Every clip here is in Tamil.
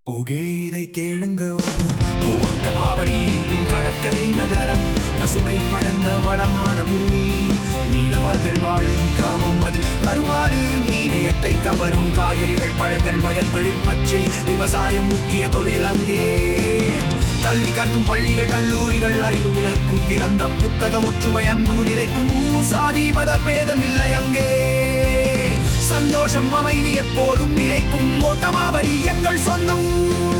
ஓகே இதை கேளுங்க ஓட்டமாவடி கடற்கரை நகரம் பசுமை படர்ந்த வளமான பூமி நீலவர்கள் வாழும் கிராமம் அது கருவாறு மீனியத்தை கவரும் காய்கறிகள் பழங்கள் வயல்களில் பச்சை விவசாயம் முக்கிய தொழில் அங்கே கல்வி கற்கும் பள்ளிகள் கல்லூரிகள் அறிவு விளக்கும் திறந்த புத்தகம் ஒற்றுமை அன்பு நிலைக்கும் சாதி மத பேதம் இல்லை அங்கே சந்தோஷம் அமைதி எப்போதும் நிலைக்கும் ஓட்டமாவரி எங்கள் சொந்தம்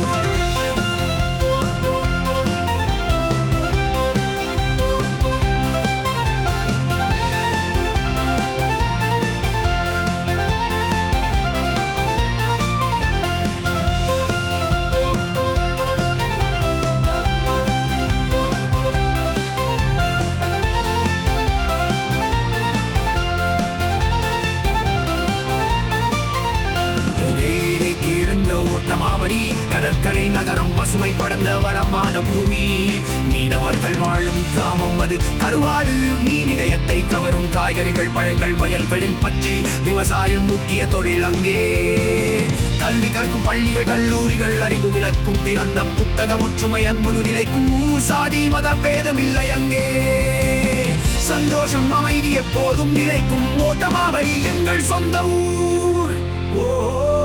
வேலை கீழந்த ஓட்டமாவடி கடற்கரை நகரம் பசுமை படர்ந்த வளமான பூமி மீனவர்கள் வாழும் கிராமம் அது கருவாடு மீன் இதயத்தை கவரும் காய்கறிகள் பழங்கள் வயல்களில் பற்றி விவசாயம் முக்கிய தொழில் அங்கே கல்வி கற்கும் பள்ளிகள் கல்லூரிகள் அறிவு விளக்கும் திறந்த புத்தகம் ஒற்றுமை அன்பு நிலைக்கும் சாதி மத பேதம் இல்லை அங்கே சந்தோஷம் அமைதி எப்போதும் நிலைக்கும் ஓட்டமாவை எங்கள் சொந்த ஊர் ஓ